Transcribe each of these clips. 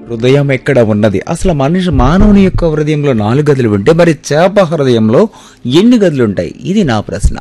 హృదయం ఎక్కడ ఉన్నది అసలు మనిషి మానవుని యొక్క హృదయంలో నాలుగు గదులు ఉంటే మరి చేప హృదయంలో ఎన్ని గదులు ఉంటాయి ఇది నా ప్రశ్న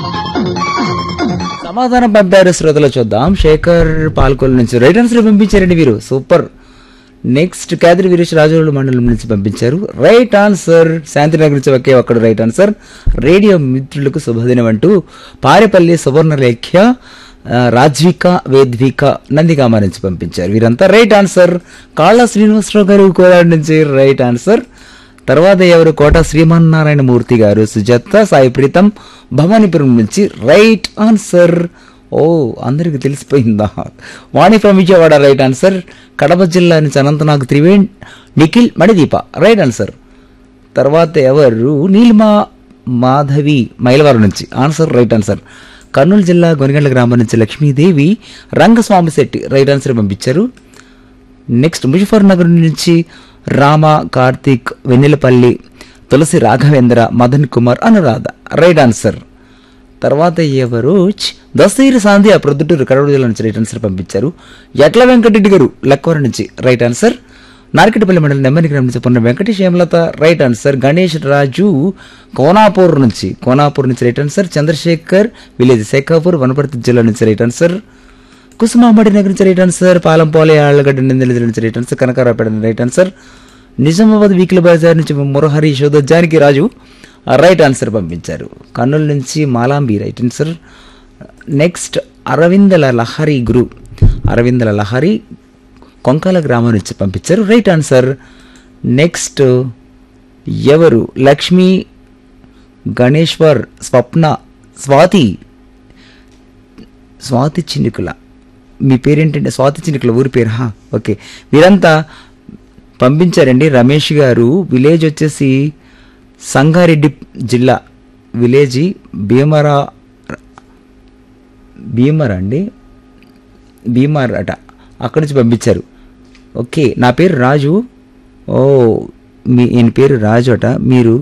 సమాధానం పంపారు శ్రోతలు చూద్దాం శేఖర్ పాల్కొల్ నుంచి రైట్ ఆన్సర్ పంపించారండి వీరు సూపర్ నెక్స్ట్ కేదరి వీరేష్ రాజోలు మండలం నుంచి పంపించారు రైట్ ఆన్సర్ శాంతినగర్ నుంచి ఒకే ఒక్కడు రైట్ ఆన్సర్ రేడియో మిత్రులకు శుభదినం అంటూ పారేపల్లి సువర్ణలేఖ్య ఆ, రాజ్విక వేద్విక నందిగామ నుంచి పంపించారు వీరంతా రైట్ ఆన్సర్ కాళ్ళ శ్రీనివాసరావు గారు కోరాడు నుంచి రైట్ ఆన్సర్ తర్వాత ఎవరు కోట శ్రీమన్నారాయణ మూర్తి గారు సుజాత సాయి ప్రీతం భవానీపురం నుంచి రైట్ ఆన్సర్ ఓ అందరికి తెలిసిపోయిందా Vani from Vijayawada right answer Kadapa జిల్లా నుంచి అనంతనాగ్ త్రివేణ్ నిఖిల్ మణిదీప రైట్ ఆన్సర్ తర్వాత ఎవరు నీలిమా మాధవి మైలవరం నుంచి ఆన్సర్ రైట్ ఆన్సర్ కర్నూలు జిల్లా గొనిగండ్ల గ్రామం నుంచి లక్ష్మీదేవి రంగస్వామి శెట్టి రైట్ ఆన్సర్ పంపించారు నెక్స్ట్ ముజఫర్ నగర్ నుంచి రామ కార్తీక్ వెన్నెలపల్లి తులసి రాఘవేంద్ర మదన్ కుమార్ అనురాధ రైట్ ఆన్సర్ తర్వాత ఎవరు ఛ్, దస్తగిరి సాంధ్య ప్రొద్దుటూరు కడప జిల్లా నుంచి రైట్ ఆన్సర్ పంపించారు ఎట్ల వెంకటరెడ్డి గారు లక్కవరం నుంచి రైట్ ఆన్సర్ నార్కెట్పల్లి మండలం నెమ్మది గ్రామం నుంచి పొన్న వెంకటేష్ హేమలత రైట్ ఆన్సర్ గణేష్ రాజు కోనాపూర్ నుంచి కోనాపూర్ నుంచి right answer Chandrashekar village Shekhapur Wanaparthy జిల్లా నుంచి రైట్ ఆన్సర్ కుసుమాంబడి నగర్ నుంచి రైట్ ఆన్సర్ పాలంపోలే ఆళ్ళగడ్డ నిందల జిల్లా నుంచి రైట్ ఆన్సర్ కనకారాపేట నుంచి రైట్ ఆన్సర్ నిజామాబాద్ వీకిల బజార్ నుంచి మురహరి యశోద జానకి రాజు ఆ రైట్ ఆన్సర్ పంపించారు కర్నూలు నుంచి Malambi right answer next Aravindala Lahari Guru Aravindala Lahari Konkala గ్రామం నుంచి పంపించారు రైట్ ఆన్సర్ నెక్స్ట్ ఎవరు లక్ష్మి గణేశ్వర్ స్వప్న స్వాతి స్వాతి చినుకుల మీ పేరేంటంటే స్వాతి చినుకుల ఊరి పేరు హా ఓకే వీరంతా పంపించారండి రమేష్ గారు విలేజ్ వచ్చేసి సంగారెడ్డి జిల్లా విలేజ్ భీమరా భీమరా అండి భీమర్ అట అక్కడి నుంచి పంపించారు ఓకే నా పేరు రాజు ఓ మీ ఈయన పేరు రాజు అట మీరు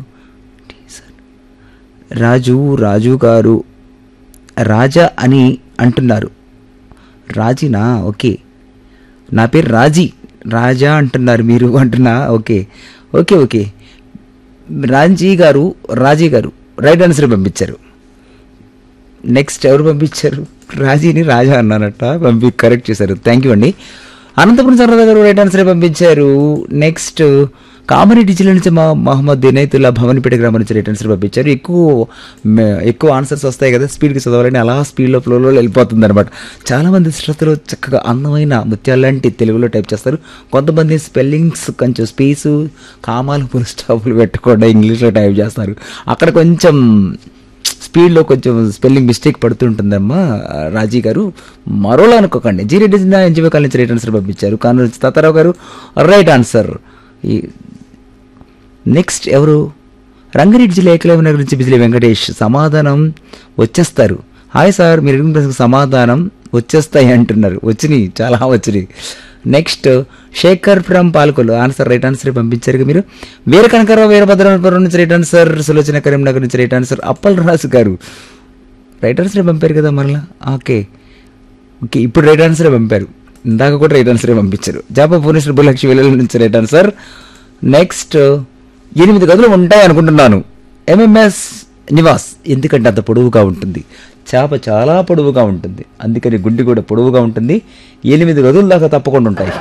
రాజు రాజు గారు రాజా అని అంటున్నారు రాజీనా ఓకే నా పేరు రాజీ రాజా అంటున్నారు మీరు అంటున్నా ఓకే ఓకే ఓకే రాజీ గారు రాజీ గారు రైట్ ఆన్సర్ పంపించారు నెక్స్ట్ ఎవరు పంపించారు రాజీని రాజా అన్నారట పంపి కరెక్ట్ చేశారు థ్యాంక్ యూ అండి అనంతపురం సరదా గారు రైట్ ఆన్సర్ పంపించారు నెక్స్ట్ కామారెడ్డి జిల్లా నుంచి మా మహమ్మద్ దినైతుల్లా భవనిపేట గ్రామం నుంచి రైట్ ఆన్సర్ పంపించారు ఎక్కువ మ- ఎక్కువ ఆన్సర్స్ వస్తాయి కదా స్పీడ్కి చదవాలని అలా స్పీడ్లో ఫ్లోలో వెళ్ళిపోతుంది అనమాట చాలామంది శ్రోతలు చక్కగా అందమైన ముత్యాలు లాంటి తెలుగులో టైప్ చేస్తారు కొంతమంది స్పెల్లింగ్స్ కొంచెం స్పేసు కామాలు పుల్ స్టాపులు పెట్టకుండా ఇంగ్లీష్లో టైప్ చేస్తారు అక్కడ కొంచెం స్పీడ్లో కొంచెం స్పెల్లింగ్ మిస్టేక్ పడుతుంటుందమ్మా రాజీ గారు మరోలా అనుకోకండి జీ రెడ్డి జిల్లా ఎన్జిఓ కాలేజ్ రైట్ ఆన్సర్ పంపించారు కానూరు నుంచి తాతారావు గారు రైట్ ఆన్సర్ ఈ నెక్స్ట్ ఎవరు రంగారెడ్డి జిల్లా ఏకలవ్య నగర్ నుంచి బిజిలీ వెంకటేష్ సమాధానం వచ్చేస్తారు హాయ్ సార్ మీరు అడిగిన ప్రశ్నకు సమాధానం వచ్చేస్తాయి అంటున్నారు వచ్చినాయి చాలా వచ్చినాయి next Shekar from Palakollu answer right answer పంపించారు కదా మీరు వీర కనకరావు వీరభద్రపురం నుంచి రైట్ ఆన్సర్ సులోచన కరీంనగర్ నుంచి రైట్ ఆన్సర్ అప్పల్ రాజు గారు రైట్ ఆన్సర్ పంపారు కదా మరలా ఓకే ఓకే ఇప్పుడు రైట్ ఆన్సరే పంపారు ఇందాక కూడా రైట్ ఆన్సరే పంపించారు జాపా భువనేశ్వర్ భూలక్ష్మి వెల్లల నుంచి రైట్ ఆన్సర్ నెక్స్ట్ ఎనిమిది గదులు ఉంటాయి అనుకుంటున్నాను ఎంఎంఎస్ నివాస్ ఎందుకంటే అంత పొడవుగా ఉంటుంది చేప చాలా పొడవుగా ఉంటుంది అందుకని గుడ్డి కూడా పొడవుగా ఉంటుంది ఎనిమిది గదుల దాకా తప్పకుండా ఉంటాయి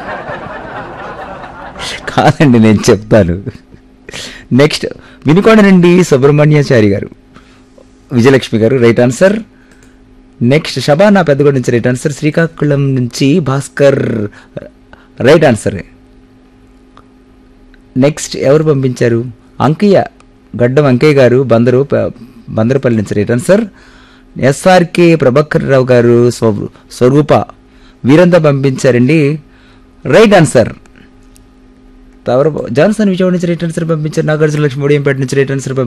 కాదండి నేను చెప్తాను నెక్స్ట్ వినుకొండ నుండి సుబ్రహ్మణ్యాచారి గారు విజయలక్ష్మి గారు right answer next Shabana Peddaguda నుంచి రైట్ ఆన్సర్ శ్రీకాకుళం నుంచి భాస్కర్ రైట్ ఆన్సర్ నెక్స్ట్ ఎవరు పంపించారు అంకయ్య గడ్డం అంకయ్య గారు బందరు ప- బందరపల్లి నుంచి right answer SRK Prabhakar Rao గారు స్వ- స్వరూప వీరంతా పంపించారండి రైట్ ఆన్సర్ తవర జాన్సన్ విజయవాడ నుంచి రైట్ ఆన్సర్ పంపించారు నాగార్జున లక్ష్మి ఒడియంపేట నుంచి రైట్ ఆన్సర్ పంపించారు